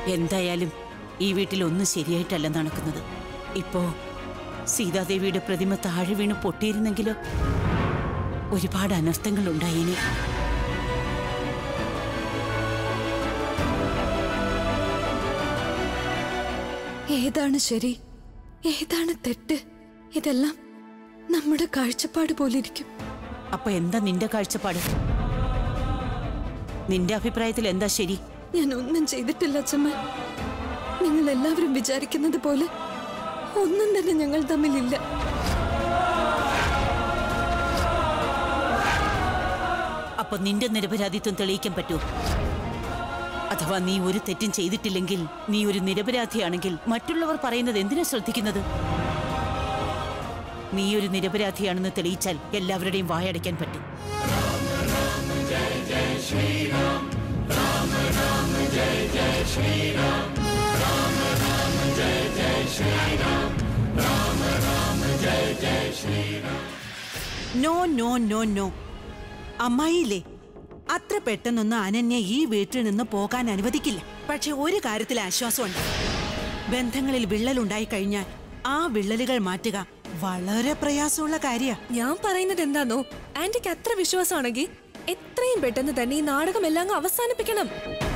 എന്തായാലും ഈ വീട്ടിൽ ഒന്നും ശരിയായിട്ടല്ല നടക്കുന്നത് ഇപ്പോ സീതാദേവിയുടെ പ്രതിമ താഴെ വീണ് പൊട്ടിയിരുന്നെങ്കിലോ ഒരുപാട് അനർത്ഥങ്ങൾ ഉണ്ടായേനെ ഏതാണ് ശരി ഏതാണ് തെറ്റ് ഇതെല്ലാം നമ്മുടെ കാഴ്ചപ്പാട് പോലിരിക്കും അപ്പൊ എന്താ നിന്റെ കാഴ്ചപ്പാട് നിന്റെ അഭിപ്രായത്തിൽ എന്താ ശരി ഞാൻ ഒന്നും ചെയ്തിട്ടില്ല അച്ഛമ്മ നിങ്ങൾ എല്ലാവരും വിചാരിക്കുന്നത് പോലെ ഒന്നും തന്നെ ഞങ്ങൾ തമ്മിലില്ല അപ്പൊ നിന്റെ നിരപരാധിത്വം തെളിയിക്കാൻ പറ്റുമോ അഥവാ നീ ഒരു തെറ്റും ചെയ്തിട്ടില്ലെങ്കിൽ നീ ഒരു നിരപരാധിയാണെങ്കിൽ മറ്റുള്ളവർ പറയുന്നത് എന്തിനാ ശ്രദ്ധിക്കുന്നത് നീ ഒരു നിരപരാധിയാണെന്ന് തെളിയിച്ചാൽ എല്ലാവരുടെയും വായടയ്ക്കാൻ പറ്റും നോ നോ നോ നോ അമ്മായിയില്ലേ അത്ര പെട്ടെന്നൊന്നും അനന്യ ഈ വീട്ടിൽ നിന്ന് പോകാൻ അനുവദിക്കില്ല പക്ഷെ ഒരു കാര്യത്തിൽ ആശ്വാസമുണ്ട് ബന്ധങ്ങളിൽ വിള്ളലുണ്ടായി കഴിഞ്ഞാൽ ആ വിള്ളലുകൾ മാറ്റുക വളരെ പ്രയാസമുള്ള കാര്യ ഞാൻ പറയുന്നത് എന്താന്നോ ആന്റിക്ക് അത്ര വിശ്വാസമാണെങ്കിൽ എത്രയും പെട്ടെന്ന് തന്നെ ഈ നാടകം എല്ലാം അങ്ങ് അവസാനിപ്പിക്കണം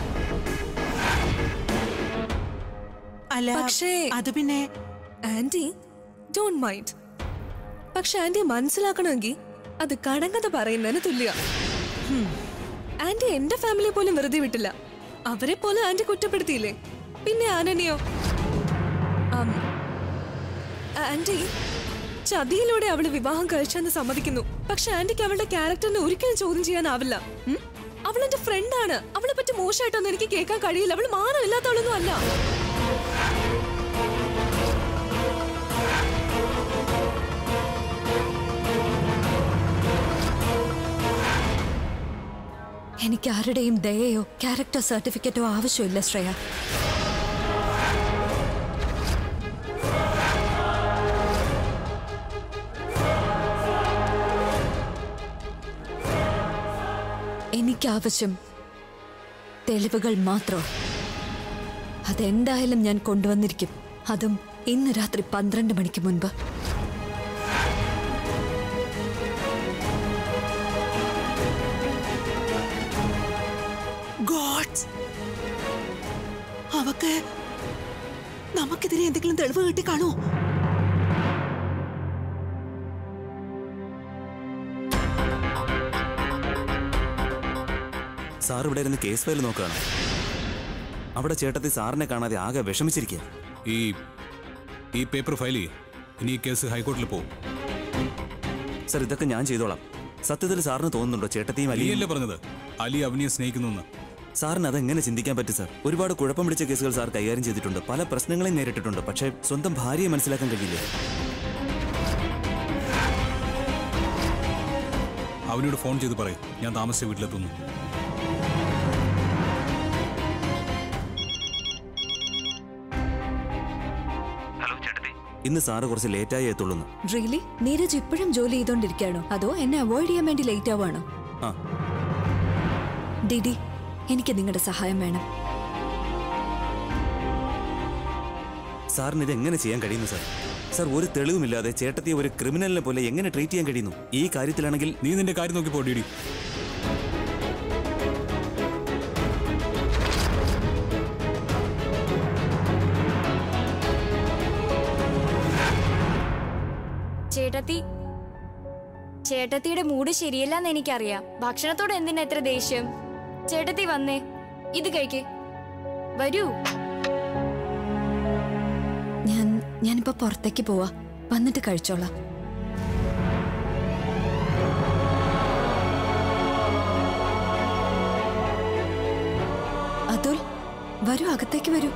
അല്ല പക്ഷേ അത് പിന്നെ ആന്റി ഡോണ്ട് മൈൻഡ് പക്ഷെ ആന്റി മനസ്സിലാക്കണമെങ്കിൽ അത് കടങ്കഥ പറയുന്നതിന് തുല്യ ആന്റി എന്റെ ഫാമിലിയെ പോലും വെറുതെ വിട്ടില്ല അവരെ പോലും ആന്റി കുറ്റപ്പെടുത്തിയില്ലേ പിന്നെ ആനനെയോ ആം, ആന്റി ചതിയിലൂടെ അവള് വിവാഹം കഴിച്ചെന്ന് സമ്മതിക്കുന്നു പക്ഷെ ആന്റിക്ക് അവളുടെ ക്യാരക്ടറിനെ ഒരിക്കലും ചോദ്യം ചെയ്യാനാവില്ല ഉം? അവൾ എന്റെ ഫ്രണ്ടാണ് അവളെ പറ്റി മോശമായിട്ടൊന്നും എനിക്ക് കേൾക്കാൻ കഴിയില്ല അവൾ മാനമില്ലാത്തവളൊന്നും അല്ല എനിക്ക് ആരുടെയും ദയയോ ക്യാരക്ടർ സർട്ടിഫിക്കറ്റോ ആവശ്യമില്ല ശ്രേയ എനിക്കാവശ്യം തെളിവുകൾ മാത്രം അതെന്തായാലും ഞാൻ കൊണ്ടുവന്നിരിക്കും അതും ഇന്ന് രാത്രി പന്ത്രണ്ട് മണിക്ക് മുൻപ് ഗോഡ് അവക്ക് നമുക്കെതിരെ എന്തെങ്കിലും തെളിവ് കിട്ടി കാണോ സാർ ഇവിടെ ഇരുന്ന് കേസ് ഫയൽ നോക്കുകയാണ് അവിടെ ചേട്ടത്തി സാറിനെ കാണാതെ ആകെ വിഷമിച്ചിരിക്കുക ഈ ഈ പേപ്പർ ഫയൽ ചെയ്യ് ഇനി ഈ കേസ് ഹൈക്കോടതിയിൽ പോകും സർ ഇതൊക്കെ ഞാൻ ചെയ്തോളാം സത്യത്തിൽ സാറിന് തോന്നുന്നുണ്ടോ ചേട്ടത്തിയും അലിയല്ലേ അലിയല്ലേ പറഞ്ഞത് അലി അവനിയെ സ്നേഹിക്കുന്നു സാറിന് അതെങ്ങനെ ചിന്തിക്കാൻ പറ്റും സാർ ഒരുപാട് കുഴപ്പം പിടിച്ച കേസുകൾ സാർ കൈകാര്യം ചെയ്തിട്ടുണ്ട് പല പ്രശ്നങ്ങളെയും നേരിട്ടിട്ടുണ്ട് പക്ഷേ സ്വന്തം ഭാര്യയെ മനസ്സിലാക്കാൻ കഴിയില്ല അവനോട് ഫോൺ ചെയ്ത് പറയും ഞാൻ താമസിച്ച വീട്ടിലെത്തുന്നു ഇന്ന് സാറ് കുറച്ച് ലേറ്റായി എത്തുള്ളൂ റിയലി നീരജ് ഇപ്പോഴും ജോലി ചെയ്തോണ്ടിരിക്കുകയാണോ അതോ എന്നെ അവോയ്ഡ് ചെയ്യാൻ വേണ്ടി ലേറ്റ് ആവാണോ ആ ഡിഡി എനിക്ക് നിങ്ങളുടെ സഹായം വേണം സാറിന് ഇത് എങ്ങനെ ചെയ്യാൻ കഴിയുന്നു സാർ സാർ ഒരു തെളിവുമില്ലാതെ ചേട്ടത്തിയെ ഒരു ക്രിമിനലിനെ പോലെ എങ്ങനെ ട്രീറ്റ് ചെയ്യാൻ കഴിയുന്നു ഈ കാര്യത്തിലാണെങ്കിൽ നീ നിന്റെ കാര്യം നോക്കി പോടിയിടി ചേട്ടത്തി ചേട്ടത്തിയുടെ മൂഡ് ശരിയല്ലെന്ന് എനിക്കറിയാം ഭക്ഷണത്തോട് എന്തിനാ എത്ര ദേഷ്യം ചേട്ടത്തി വന്നേ ഇത് കഴിക്ക് വരൂ ഞാൻ ഞാനിപ്പോ പുറത്തേക്ക് പോവാ വന്നിട്ട് കഴിച്ചോളാം അതുൽ വരൂ അകത്തേക്ക് വരൂ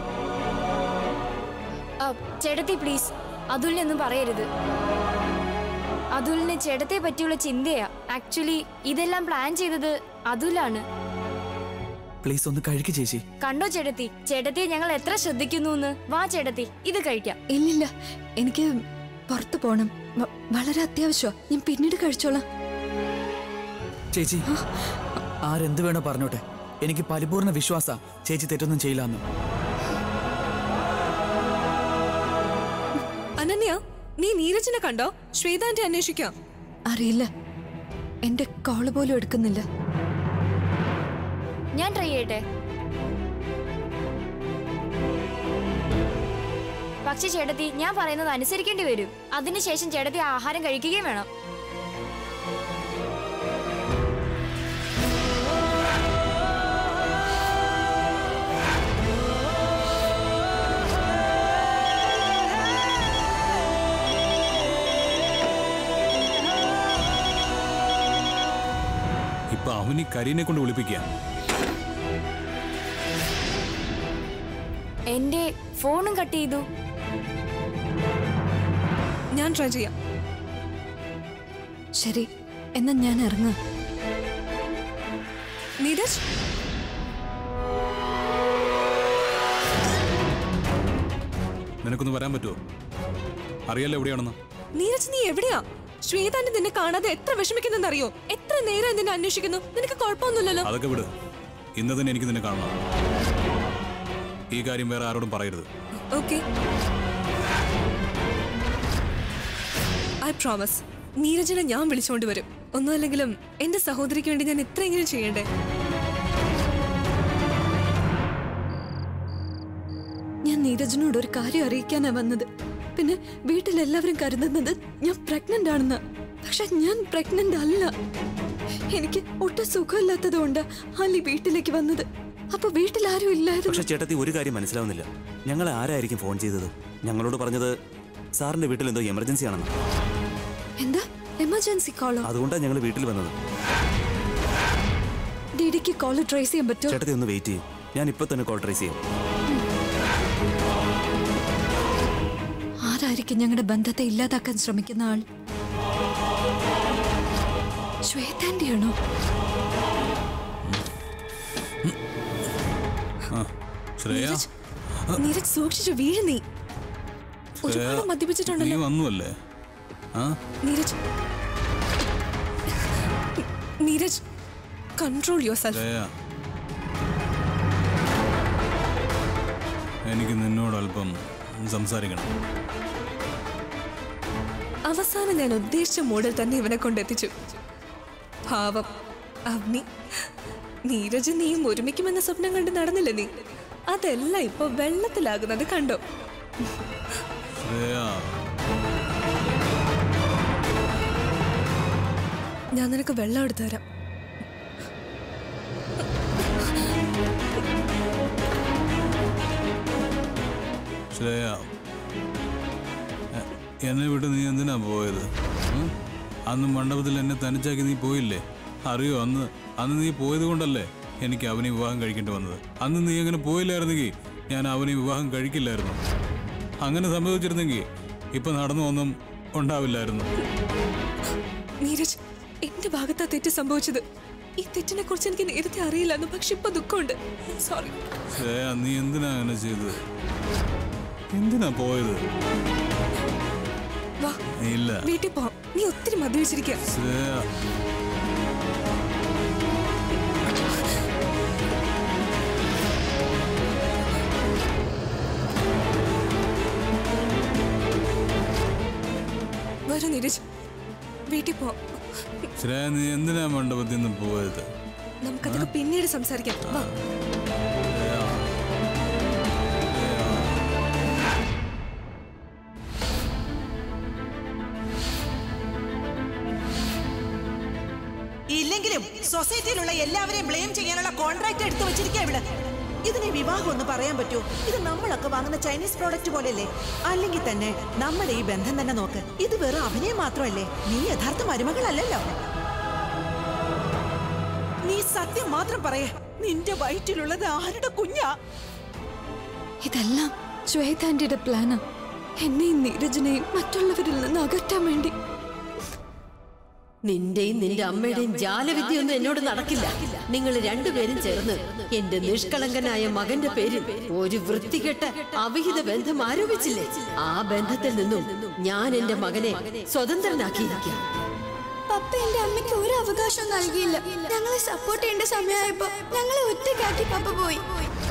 ആ, ചേട്ടത്തി പ്ലീസ് അതുലിനൊന്നും പറയരുത് അതുലിന് ചേട്ടത്തെ പറ്റിയുള്ള ചിന്തയാ ആക്ച്വലി ഇതെല്ലാം പ്ലാൻ ചെയ്തത് അതുലാണ് പ്ലീസ് ഒന്ന് കഴിക്ക് ചേച്ചി കണ്ടോ ചേട്ടത്തി ചേട്ടത്തിയെ ഞങ്ങൾ എത്ര ശ്രദ്ധിക്കുന്നു വാ ചേട്ടത്തി ഇത് കഴിക്കാം ഇല്ലില്ല എനിക്ക് പുറത്തു പോണം വ- വളരെ അത്യാവശ്യമാ ഞാൻ പിന്നീട് കഴിച്ചോളാം ചേച്ചി ആരെന്ത് വേണോ പറഞ്ഞോട്ടെ എനിക്ക് പരിപൂർണ വിശ്വാസ ചേച്ചി തെറ്റൊന്നും ചെയ്യില്ലെന്ന് നീ നീരജിനെ കണ്ടോ ശ്വേതാന്റെ അന്വേഷിക്കാം അറിയില്ല എന്റെ കോള് പോലും എടുക്കുന്നില്ല ഞാൻ ട്രൈ ചെയ്യട്ടെ പക്ഷെ ചേട്ടത്തി ഞാൻ പറയുന്നത് അനുസരിക്കേണ്ടി വരും അതിനുശേഷം ചേട്ടത്തി ആഹാരം കഴിക്കുകയും വേണം ഇപ്പൊ അവന് കരീനെ കൊണ്ട് വിളിപ്പിക്കുക എന്റെ ഫോണും കട്ട് ചെയ്തു ഞാൻ ട്രൈ ചെയ്യാം ശരി എന്നാ ഞാൻ ഇറങ്ങാം നീരജ് നിനക്കൊന്ന് വരാൻ പറ്റുമോ അറിയാലോ എവിടെയാണെന്ന് നീരജ് നീ എവിടെയാ ശ്വേതാന്റെ നിന്നെ കാണാതെ എത്ര വിഷമിക്കുന്നെന്നറിയോ എത്ര നേരം നിന്നെ അന്വേഷിക്കുന്നു നിനക്ക് കുഴപ്പമൊന്നുമില്ലല്ലോ അതൊക്കെ വിട് ഇന്ന് തന്നെ എനിക്ക് നിന്നെ കാണണം ഈ കാര്യം വേറെ ആരോടും പറയരുത് ഓക്കെ ഐ പ്രോമിസ് നീരജിനെ ഞാൻ വിളിച്ചുകൊണ്ട് വരും ഒന്നുമല്ലെങ്കിലും എന്റെ സഹോദരിക്ക് വേണ്ടി ഞാൻ ഇത്രയെങ്കിലും ചെയ്യണ്ടേ ഞാൻ നീരജിനോട് ഒരു കാര്യം അറിയിക്കാനാ വന്നത് പിന്നെ വീട്ടിലെല്ലാവരും കരുതുന്നത് ഞാൻ പ്രഗ്നന്റ് ആണെന്ന് പക്ഷെ ഞാൻ പ്രഗ്നന്റ് അല്ല എനിക്ക് ഒട്ടും സുഖമില്ലാത്തതുകൊണ്ട് അലി വീട്ടിലേക്ക് വന്നത് അപ്പൊ വീട്ടിൽ ആരും ഇല്ലായിരുന്നു പക്ഷെ ചേട്ടത്തി ഒരു കാര്യം മനസ്സിലാവുന്നില്ല ഞങ്ങൾ ആരായിരിക്കും ഫോൺ ചെയ്തത് ഞങ്ങളോട് പറഞ്ഞത് സാറിന്റെ വീട്ടിൽ എന്തോ എമർജൻസി ആണെന്ന് എന്താ എമർജൻസി കോളോ അതുകൊണ്ടാണ് ഞങ്ങൾ വീട്ടിൽ വന്നത് ഡിഡിക്ക് കോള് ട്രേസ് ചെയ്യാൻ പറ്റുമോ ചേട്ടത്തി ഒന്ന് വെയിറ്റ് ചെയ്യും ഞാൻ ഇപ്പൊ തന്നെ കോൾ ട്രേസ് ചെയ്യാം ആരായിരിക്കും ഞങ്ങളുടെ ബന്ധത്തെ ഇല്ലാതാക്കാൻ ശ്രമിക്കുന്ന ആൾ ശ്വേതാന്റിയാണോ ആ ശ്രേയ നീരജ് നീരജ് സൂക്ഷിച്ചു വീഴ നീ ഒരുപാട് നീ മദ്യപിച്ചിട്ടുണ്ടല്ലോ വന്നുവല്ലേ ആ Neeraj Neeraj control yourself Shreya എനിക്ക് നിന്നോട് അല്പം സംസാരിക്കണം അവസാനം ഞാൻ ഉദ്ദേശിച്ച മോഡിൽ തന്നെ ഇവനെ കൊണ്ടെത്തിച്ചു ഭാവം അവനി നീരജ് നീയും ഒരുമിക്കുമെന്ന സ്വപ്നം കണ്ട് നടന്നില്ല നീ അതെല്ലാം ഇപ്പൊ വെള്ളത്തിലാകുന്നത് കണ്ടോ ശ്രേയ ഞാൻ നിനക്ക് വെള്ളം എടുത്തു തരാം ശ്രേയ എ- എന്നെ വിട്ട് നീ എന്തിനാ പോയത് ഉം? അന്ന് മണ്ഡപത്തിൽ എന്നെ തനിച്ചാക്കി നീ പോയില്ലേ അറിയോ അന്ന് അന്ന് നീ പോയത് കൊണ്ടല്ലേ എനിക്ക് അവനെ വിവാഹം കഴിക്കേണ്ടി വന്നത് അന്ന് നീ അങ്ങനെ പോയില്ലായിരുന്നെങ്കിൽ ഞാൻ അവനെ വിവാഹം കഴിക്കില്ലായിരുന്നു അങ്ങനെ സംഭവിച്ചിരുന്നെങ്കിൽ ഇപ്പൊ നടന്നു ഒന്നും ഉണ്ടാവില്ലായിരുന്നു നീരജ് എന്റെ ഭാഗത്താ തെറ്റ് സംഭവിച്ചത് ഈ തെറ്റിനെ കുറിച്ച് എനിക്ക് നേരത്തെ അറിയില്ലായിരുന്നു പക്ഷെ ഇപ്പൊ ദുഃഖമുണ്ട് സോറി ശ്രേയ നീ എന്തിനാ അങ്ങനെ ചെയ്തത് എന്തിനാ പോയത് വാ ഇല്ല വീട്ടിൽ പോവാം നീ ഒത്തിരി മദ്യപിച്ചിരിക്കുക ശ്രേയ വരൂ നീരജ് വീട്ടിൽ പോവാം ശ്രേയ നീ എന്തിനാ മണ്ഡപത്തിൽ നിന്ന് പോയത് നമുക്കതൊക്കെ പിന്നീട് സംസാരിക്കാം വാ ഇല്ലെങ്കിലും സൊസൈറ്റിയിലുള്ള എല്ലാവരെയും ബ്ലെയിം ചെയ്യാനുള്ള കോൺട്രാക്ട് എടുത്തു വെച്ചിരിക്കുക ഇവിടെ ഇതിനെ വിവാഹം എന്ന് പറയാൻ പറ്റുമോ ഇത് നമ്മളൊക്കെ വാങ്ങുന്ന ചൈനീസ് പ്രോഡക്റ്റ് പോലെയല്ലേ അല്ലെങ്കിൽ തന്നെ നമ്മുടെ ഈ ബന്ധം തന്നെ നോക്ക് ഇത് വെറും അഭിനയം മാത്രമല്ലേ നീ യഥാർത്ഥ മരുമകളല്ലല്ലോ നീ സത്യം മാത്രം പറയേ നിന്റെ വയറ്റിലുള്ളത് ആരുടെ കുഞ്ഞാ ഇതെല്ലാം ശ്വേതാന്റിയുടെ പ്ലാനാ എന്നെയും നീരജിനെയും മറ്റുള്ളവരിൽ നിന്ന് അകറ്റാൻ വേണ്ടി നിന്റെയും നിന്റെ അമ്മയുടെയും ജാലവിദ്യയൊന്നും എന്നോട് നടക്കില്ല നിങ്ങൾ രണ്ടുപേരും ചേർന്ന് എന്റെ നിഷ്കളങ്കനായ മകന്റെ പേരിൽ ഒരു വൃത്തികെട്ട അവിഹിത ബന്ധം ആരോപിച്ചില്ലേ ആ ബന്ധത്തിൽ നിന്നും ഞാൻ എന്റെ മകനെ സ്വതന്ത്രനാക്കിയിരിക്കാം പപ്പ എന്റെ അമ്മയ്ക്ക് ഒരു അവകാശം നൽകിയില്ല ഞങ്ങളെ സപ്പോർട്ട് ചെയ്യേണ്ട സമയമായപ്പോ ഞങ്ങളെ ഒറ്റയ്ക്കാക്കി പപ്പ പോയി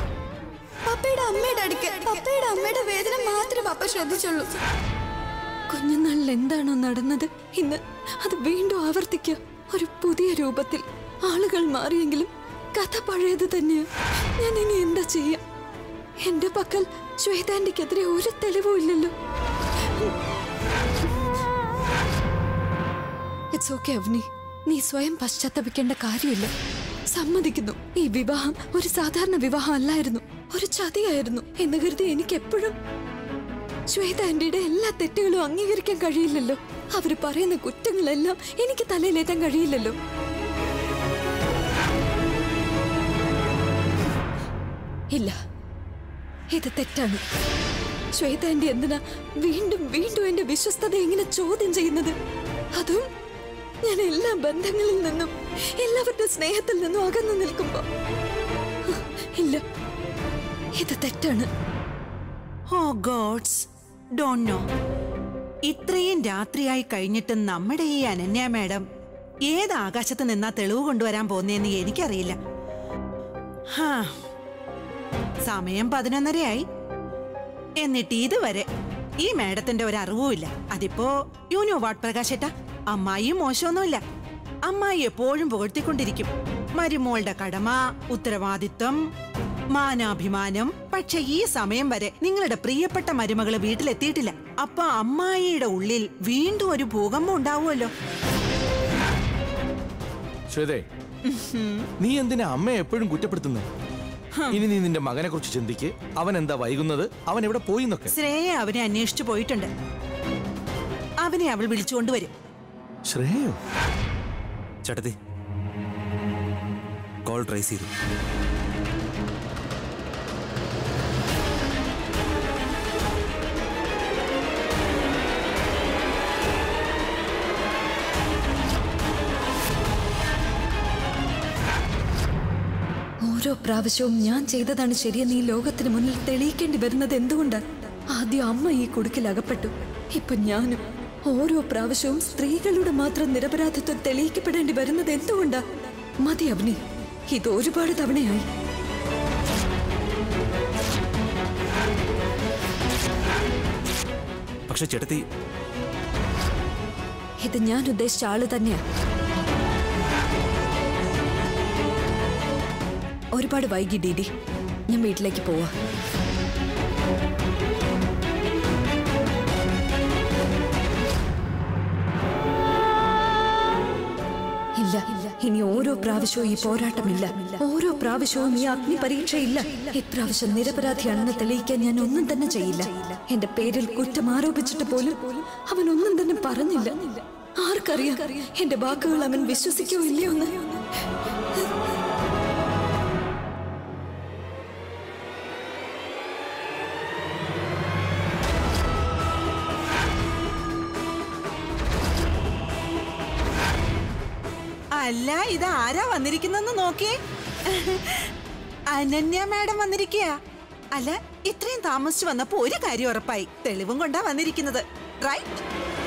പപ്പയുടെ അമ്മയുടെ അടുക്കൽ പപ്പയുടെ അമ്മയുടെ വേദന മാത്രമേ പപ്പ ശ്രദ്ധിച്ചുള്ളൂ കുഞ്ഞുനാളിൽ എന്താണോ നടന്നത് ഇന്ന് അത് വീണ്ടും ആവർത്തിക്കുക ഒരു പുതിയ രൂപത്തിൽ ആളുകൾ മാറിയെങ്കിലും കഥ പഴയത് തന്നെയാ ഞാൻ ഇനി എന്താ ചെയ്യാ എന്റെ പക്കൽ ശ്വേതാന്റിക്കെതിരെ ഒരു തെളിവും ഇല്ലല്ലോ ഇറ്റ്സ് ഓക്കെ അവനി നീ സ്വയം പശ്ചാത്തപിക്കേണ്ട കാര്യമില്ല സമ്മതിക്കുന്നു ഈ വിവാഹം ഒരു സാധാരണ വിവാഹം അല്ലായിരുന്നു ഒരു ചതിയായിരുന്നു എന്ന് കരുതി എനിക്ക് എപ്പോഴും ശ്വേത ആന്റിയുടെ എല്ലാ തെറ്റുകളും അംഗീകരിക്കാൻ കഴിയില്ലല്ലോ അവര് പറയുന്ന കുറ്റങ്ങളെല്ലാം എനിക്ക് തലയിലേറ്റാൻ കഴിയില്ലല്ലോ ഇല്ല ഇത് തെറ്റാണ് ശ്വേത ആന്റി എന്തിനാ വീണ്ടും വീണ്ടും എന്റെ വിശ്വസ്തത ഇങ്ങനെ ചോദ്യം ചെയ്യുന്നത് അതും ഞാൻ എല്ലാ ബന്ധങ്ങളിൽ നിന്നും എല്ലാവരുടെ സ്നേഹത്തിൽ നിന്നും അകന്നു നിൽക്കുമ്പോ ഇല്ല ഇത് തെറ്റാണ് ഓ ഗോഡ്സ് ഡോൺ നോ ഇത്രയും രാത്രിയായി കഴിഞ്ഞിട്ട് നമ്മുടെ ഈ അനന്യ മാഡം ഏത് ആകാശത്ത് നിന്നാ തെളിവ് കൊണ്ടുവരാൻ പോന്നേന്ന് എനിക്കറിയില്ല ഹാ സമയം പതിനൊന്നരയായി എന്നിട്ട് ഇതുവരെ ഈ മാഡത്തിന്റെ ഒരു അറിവുമില്ല അതിപ്പോ യൂനോ വാട്ട് പ്രകാശേട്ടാ അമ്മായിയും മോശമൊന്നുമില്ല അമ്മായി എപ്പോഴും പുകഴ്ത്തിക്കൊണ്ടിരിക്കും മരുമോളുടെ കടമ ഉത്തരവാദിത്വം മാനാഭിമാനം പക്ഷെ ഈ സമയം വരെ നിങ്ങളുടെ പ്രിയപ്പെട്ട മരുമകള് വീട്ടിലെത്തിയിട്ടില്ല അപ്പൊ അമ്മായിയുടെ ഉള്ളിൽ വീണ്ടും ഒരു ഭൂകമ്പം ഉണ്ടാവുമല്ലോ ശ്വേതേ നീ എന്തിനാ അമ്മയെ എപ്പോഴും കുറ്റപ്പെടുത്തുന്നത് ഇനി നീ നിന്റെ മകനെ കുറിച്ച് ചിന്തിക്ക് അവൻ എന്താ വൈകുന്നത് അവൻ എവിടെ പോയി എന്നൊക്കെ ശ്രേയ അവനെ അന്വേഷിച്ചു പോയിട്ടുണ്ട് അവനെ അവൾ വിളിച്ചുകൊണ്ടുവരും ശ്രേയോ ചേട്ടത്തി കോൾ ട്രേസ് ചെയ്തു ഓരോ പ്രാവശ്യവും ഞാൻ ചെയ്തതാണ് ശരിയെന്ന് ഈ ലോകത്തിന് മുന്നിൽ തെളിയിക്കേണ്ടി വരുന്നത് എന്തുകൊണ്ട് ആദ്യം അമ്മ ഈ കുടുക്കിൽ അകപ്പെട്ടു ഇപ്പൊ ഞാനും ഓരോ പ്രാവശ്യവും സ്ത്രീകളുടെ മാത്രം നിരപരാധിത്വം തെളിയിക്കപ്പെടേണ്ടി വരുന്നത് എന്തുകൊണ്ടാ മതി അവനി ഇത് ഒരുപാട് തവണയായി പക്ഷെ ചേട്ടത്തി ഇത് ഞാൻ ഉദ്ദേശിച്ച ആള് തന്നെയാ ഒരുപാട് വൈകി ഡീഡി ഞാൻ വീട്ടിലേക്ക് പോവാ ഇല്ല ഇനി ഓരോ പ്രാവശ്യവും ഈ പോരാട്ടമില്ല ഓരോ പ്രാവശ്യവും ഈ അഗ്നി പരീക്ഷയില്ല ഇപ്രാവശ്യം നിരപരാധിയാണെന്ന് തെളിയിക്കാൻ ഞാൻ ഒന്നും തന്നെ ചെയ്യില്ല എന്റെ പേരിൽ കുറ്റം ആരോപിച്ചിട്ട് പോലും അവൻ ഒന്നും തന്നെ പറഞ്ഞില്ല ആർക്കറിയാം എന്റെ വാക്കുകൾ അവൻ വിശ്വസിക്കോ ഇല്ലയോ എന്ന് അല്ല ഇത് ആരാ വന്നിരിക്കുന്നെന്ന് നോക്കിയേ അനന്യ മാഡം വന്നിരിക്കുക അല്ല ഇത്രയും താമസിച്ചു വന്നപ്പോ ഒരു കാര്യം ഉറപ്പായി തെളിവും കൊണ്ടാ വന്നിരിക്കുന്നത് റൈറ്റ്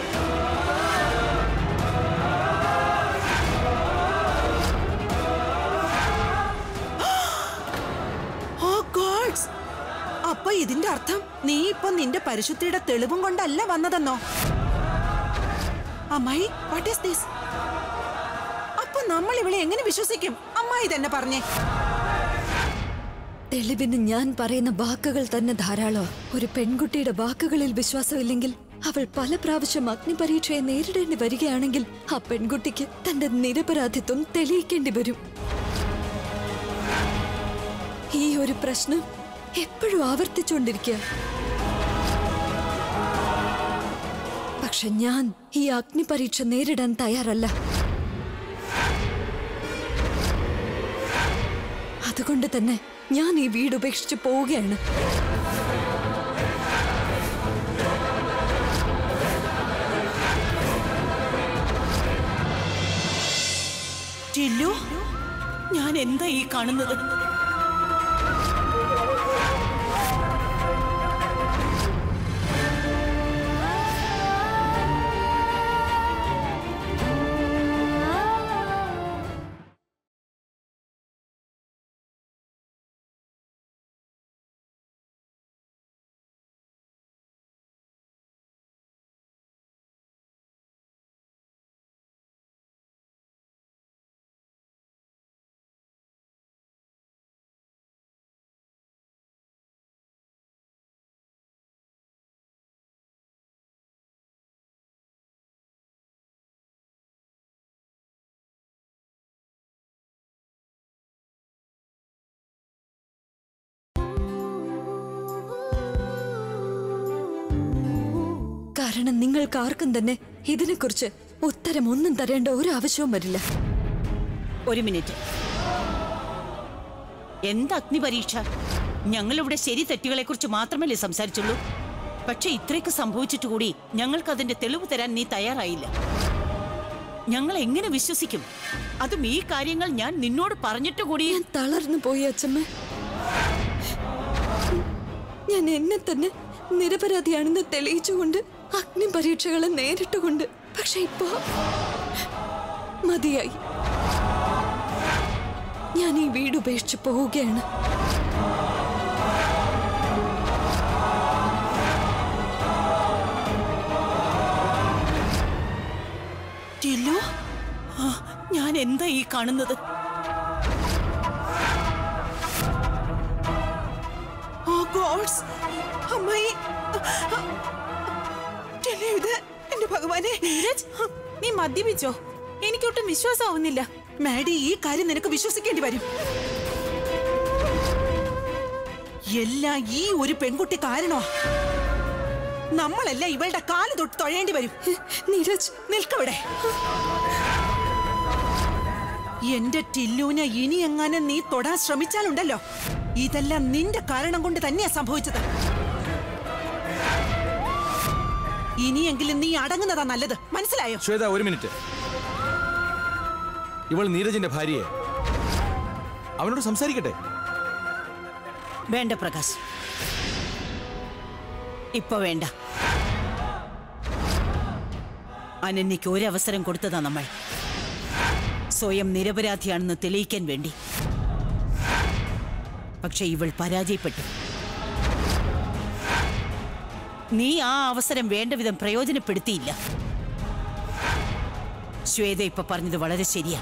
ഓ ഗോഡ്സ് അപ്പൊ ഇതിന്റെ അർത്ഥം നീ ഇപ്പൊ നിന്റെ പരിശുദ്ധിയുടെ തെളിവും കൊണ്ടല്ല വന്നതെന്നോ അമ്മായി വാട്ട് ഈസ് ദിസ് അപ്പൊ നമ്മൾ ഇവളെ എങ്ങനെ വിശ്വസിക്കും അമ്മായി തന്നെ പറഞ്ഞേ തെളിവിന് ഞാൻ പറയുന്ന വാക്കുകൾ തന്നെ ധാരാളം ഒരു പെൺകുട്ടിയുടെ വാക്കുകളിൽ വിശ്വാസമില്ലെങ്കിൽ അവൾ പല പ്രാവശ്യം അഗ്നിപരീക്ഷയെ നേരിടേണ്ടി വരികയാണെങ്കിൽ ആ പെൺകുട്ടിക്ക് തന്റെ നിരപരാധിത്വം തെളിയിക്കേണ്ടി വരും ഈ ഒരു പ്രശ്നം എപ്പോഴും ആവർത്തിച്ചുകൊണ്ടിരിക്കുക പക്ഷെ ഞാൻ ഈ അഗ്നിപരീക്ഷ നേരിടാൻ തയ്യാറല്ല അതുകൊണ്ട് തന്നെ ഞാൻ ഈ വീട് ഉപേക്ഷിച്ച് പോവുകയാണ് ടില്ലു ഞാൻ എന്താ ഈ കാണുന്നത് കാരണം നിങ്ങൾക്ക് ആർക്കും തന്നെ ഇതിനെക്കുറിച്ച് ഉത്തരം ഒന്നും തരേണ്ട ഒരു ആവശ്യവും വരില്ല ഒരു മിനിറ്റ് എന്ത് അഗ്നിപരീക്ഷ ഞങ്ങളിവിടെ ശരി തെറ്റുകളെ കുറിച്ച് മാത്രമല്ലേ സംസാരിച്ചുള്ളൂ പക്ഷെ ഇത്രയൊക്കെ സംഭവിച്ചിട്ട് കൂടി ഞങ്ങൾക്ക് അതിന്റെ തെളിവ് തരാൻ നീ തയ്യാറായില്ല ഞങ്ങൾ എങ്ങനെ വിശ്വസിക്കും അതും ഈ കാര്യങ്ങൾ ഞാൻ നിന്നോട് പറഞ്ഞിട്ട് കൂടി ഞാൻ തളർന്നു പോയി അച്ഛമ്മ ഞാൻ എന്നെ തന്നെ നിരപരാധിയാണെന്ന് തെളിയിച്ചുകൊണ്ട് അഗ്നി പരീക്ഷകളെ നേരിട്ടുകൊണ്ട് പക്ഷെ ഇപ്പോ മതിയായി ഞാൻ ഈ വീട് ഉപേക്ഷിച്ച് പോവുകയാണ് ടില്ലു ആ, ഞാൻ എന്താ ഈ കാണുന്നത് ഓ ഗോഡ്സ് അമ്മായി ടെല്ലു, ഇത് എന്റെ ഭഗവാനെ നീരജ് നീ മദ്യപിച്ചോ എനിക്കൊട്ടും വിശ്വാസമാവുന്നില്ല മാഡി ഈ കാര്യം നിനക്ക് വിശ്വസിക്കേണ്ടി വരും എല്ലാം ഈ ഒരു പെൺകുട്ടി കാരണോ നമ്മളെല്ലാം ഇവളുടെ കാല് തൊട്ട് തൊഴേണ്ടി വരും നീരജ് നിൽക്കവിടെ എന്റെ ടില്ലൂനെ ഇനി എങ്ങാനും നീ തൊടാൻ ശ്രമിച്ചാലുണ്ടല്ലോ ഇതെല്ലാം നിന്റെ കാരണം കൊണ്ട് തന്നെയാ സംഭവിച്ചത് ഇനിയെങ്കിലും നീ അടങ്ങുന്നതാ നല്ലത് മനസ്സിലായോ ശ്വേത ഒരു മിനിറ്റ് ഇവൾ നീരജിന്റെ ഭാര്യയെ അവനോട് സംസാരിക്കട്ടെ വേണ്ട പ്രകാശ് ഇപ്പൊ വേണ്ട അനന്യയ്ക്ക് ഒരവസരം കൊടുത്തതാ നമ്മൾ സ്വയം നിരപരാധിയാണെന്ന് തെളിയിക്കാൻ വേണ്ടി പക്ഷെ ഇവൾ പരാജയപ്പെട്ടു നീ ആ അവസരം വേണ്ട വിധം പ്രയോജനപ്പെടുത്തിയില്ല ശ്വേത ഇപ്പൊ പറഞ്ഞത് വളരെ ശരിയാ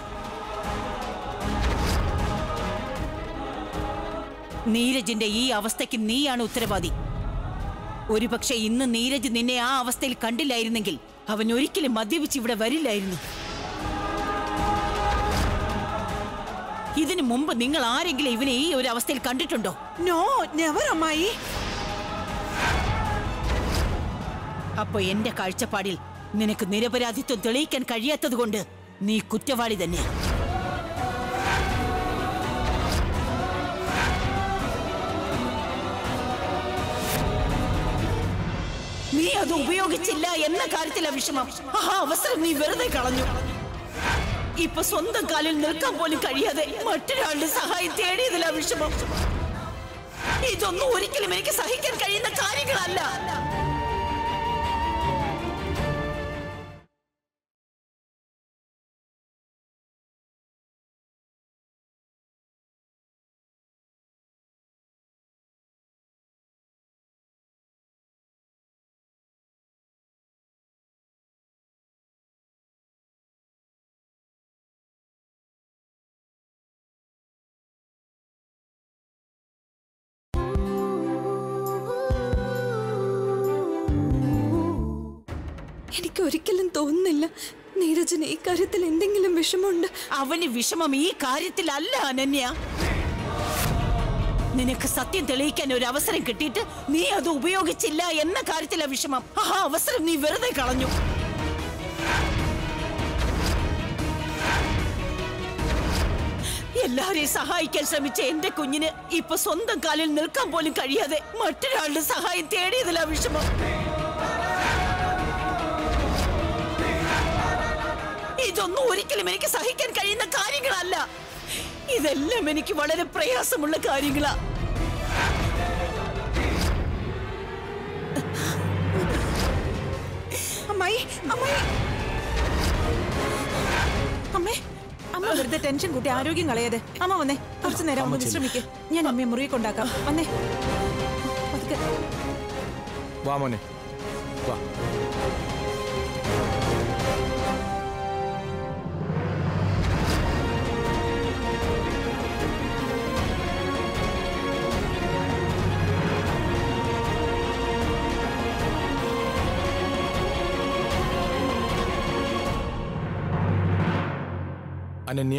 നീരജിന്റെ ഈ അവസ്ഥയ്ക്ക് നീയാണ് ഉത്തരവാദി ഒരുപക്ഷെ ഇന്ന് നീരജ് നിന്നെ ആ അവസ്ഥയിൽ കണ്ടില്ലായിരുന്നെങ്കിൽ അവൻ ഒരിക്കലും മദ്യപിച്ച് ഇവിടെ വരില്ലായിരുന്നു ഇതിനു മുമ്പ് നിങ്ങൾ ആരെങ്കിലും ഇവനെ ഈ ഒരു അവസ്ഥയിൽ കണ്ടിട്ടുണ്ടോ നോ നെവർ അമ്മായി അപ്പൊ എന്റെ കാഴ്ചപ്പാടിൽ നിനക്ക് നിരപരാധിത്വം തെളിയിക്കാൻ കഴിയാത്തത് കൊണ്ട് നീ കുറ്റവാളി തന്നെയാ നീ അത് ഉപയോഗിച്ചില്ല എന്ന കാര്യത്തിലാ വിഷമം ആ അവസരം നീ വെറുതെ കളഞ്ഞു ഇപ്പൊ സ്വന്തം കാലിൽ നിൽക്കാൻ പോലും കഴിയാതെ മറ്റൊരാളുടെ സഹായം തേടിയതിലാ വിഷമം ഇതൊന്നും ഒരിക്കലും എനിക്ക് സഹിക്കാൻ കഴിയുന്ന കാര്യങ്ങളല്ല എനിക്ക് ഒരിക്കലും തോന്നുന്നില്ല നീരജിന് ഈ കാര്യത്തിൽ എന്തെങ്കിലും വിഷമമുണ്ട് അവന് വിഷമം ഈ കാര്യത്തിലല്ല അനന്യ നിനക്ക് സത്യം തെളിയിക്കാൻ ഒരു അവസരം കിട്ടിയിട്ട് നീ അത് ഉപയോഗിച്ചില്ല എന്ന കാര്യത്തിലാ വിഷമം ആ അവസരം നീ വെറുതെ കളഞ്ഞു എല്ലാരെയും സഹായിക്കാൻ ശ്രമിച്ച എന്റെ കുഞ്ഞിന് ഇപ്പൊ സ്വന്തം കാലിൽ നിൽക്കാൻ പോലും കഴിയാതെ മറ്റൊരാളുടെ സഹായം തേടിയതിലാ വിഷമം ഇതൊന്നും ഒരിക്കലും എനിക്ക് സഹിക്കാൻ കഴിയുന്ന കാര്യങ്ങളല്ല ഇതെല്ലാം എനിക്ക് വളരെ പ്രയാസമുള്ള കാര്യങ്ങളാ അമ്മായി അമ്മായി അമ്മേ അമ്മ വെറുതെ ടെൻഷൻ കൂട്ടി ആരോഗ്യം കളയാതെ അമ്മ വന്നേ കുറച്ചു നേരം ഒന്ന് വിശ്രമിക്ക് ഞാൻ അമ്മയെ മുറിയെ കൊണ്ടാക്കാം വന്നേ പതുക്കെ. വാ മോനെ വാ അനന്യ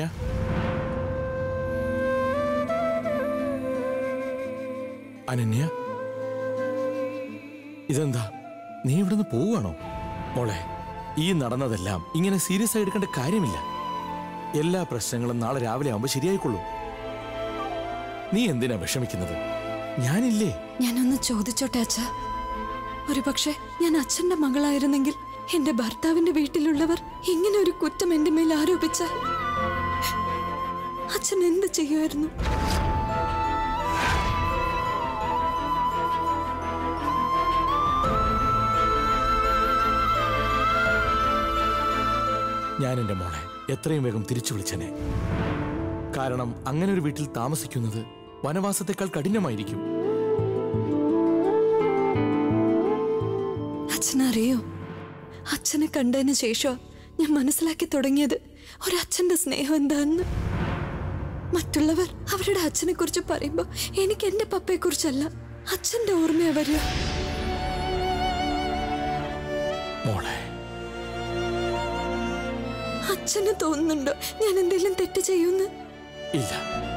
അനന്യ ഇതെന്താ നീ ഇവിടുന്ന് പോവുകയാണോ മോളെ ഈ നടന്നതെല്ലാം ഇങ്ങനെ സീരിയസ് ആയി എടുക്കേണ്ട കാര്യമില്ല എല്ലാ പ്രശ്നങ്ങളും നാളെ രാവിലെ ആവുമ്പോൾ ശരിയായിക്കൊള്ളും നീ എന്തിനാ വിഷമിക്കുന്നത് ഞാനില്ലേ ഞാനൊന്ന് ചോദിച്ചോട്ടെ അച്ഛ ഒരു പക്ഷേ ഞാൻ അച്ഛന്റെ മകളായിരുന്നെങ്കിൽ എന്റെ ഭർത്താവിന്റെ വീട്ടിലുള്ളവർ ഇങ്ങനെ ഒരു കുറ്റം എന്റെ മേൽ ആരോപിച്ചാൽ അച്ഛൻ എന്ത് ചെയ്യുമായിരുന്നു ഞാൻ എൻ്റെ മോളെ എത്രയും വേഗം തിരിച്ചു വിളിച്ചനെ കാരണം അങ്ങനെ ഒരു വീട്ടിൽ താമസിക്കുന്നത് വനവാസത്തെക്കാൾ കഠിനമായിരിക്കും അച്ഛനറിയോ അച്ഛനെ കണ്ടതിന് ശേഷം ഞാൻ മനസ്സിലാക്കി തുടങ്ങിയത് ഒരച്ഛന്റെ സ്നേഹം എന്താന്ന് മറ്റുള്ളവർ അവരുടെ അച്ഛനെ കുറിച്ച് പറയുമ്പോ എനിക്ക് എന്റെ പപ്പയെ കുറിച്ചല്ല അച്ഛന്റെ ഓർമ്മയാ വരിക മോളെ അച്ഛന് തോന്നുന്നുണ്ടോ ഞാൻ എന്തെങ്കിലും തെറ്റ് ചെയ്യുമെന്ന് ഇല്ല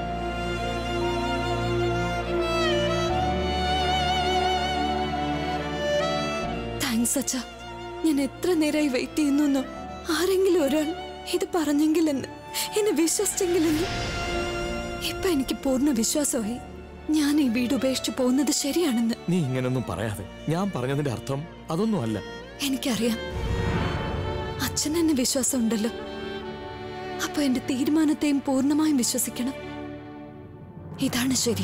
താങ്ക്സ് അച്ഛ ഞാൻ എത്ര നേരമായി വെയിറ്റ് ചെയ്യുന്നു ആരെങ്കിലും ഒരാൾ ഇത് പറഞ്ഞെങ്കിലെന്ന് എന്നെ വിശ്വസിച്ചെങ്കിലെന്ന് ഇപ്പൊ എനിക്ക് പൂർണ്ണ വിശ്വാസമായി ഞാൻ ഈ വീട് ഉപേക്ഷിച്ചു പോകുന്നത് ശരിയാണെന്ന് നീ ഇങ്ങനൊന്നും പറയാതെ ഞാൻ പറഞ്ഞതിന്റെ അർത്ഥം അതൊന്നും അല്ല എനിക്കറിയാം അച്ഛൻ എന്നെ വിശ്വാസം ഉണ്ടല്ലോ അപ്പൊ എന്റെ തീരുമാനത്തെയും പൂർണ്ണമായും വിശ്വസിക്കണം ഇതാണ് ശരി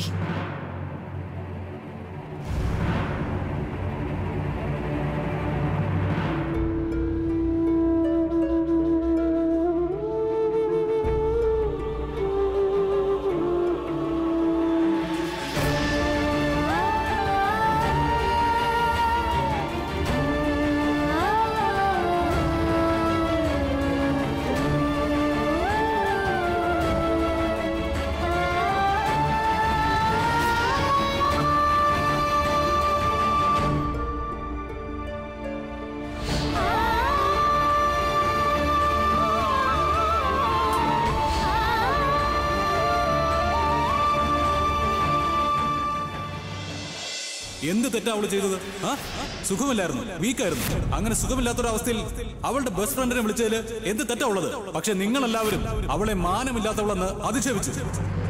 എന്ത് തെറ്റാ അവള് ചെയ്തത് ആ സുഖമില്ലായിരുന്നു വീക്കായിരുന്നു അങ്ങനെ സുഖമില്ലാത്തൊരവസ്ഥയിൽ അവളുടെ ബെസ്റ്റ് ഫ്രണ്ടിനെ വിളിച്ചതില് എന്ത് തെറ്റാ ഉള്ളത് പക്ഷെ നിങ്ങളെല്ലാവരും അവളെ മാനമില്ലാത്തവളെന്ന് അധിക്ഷേപിച്ചു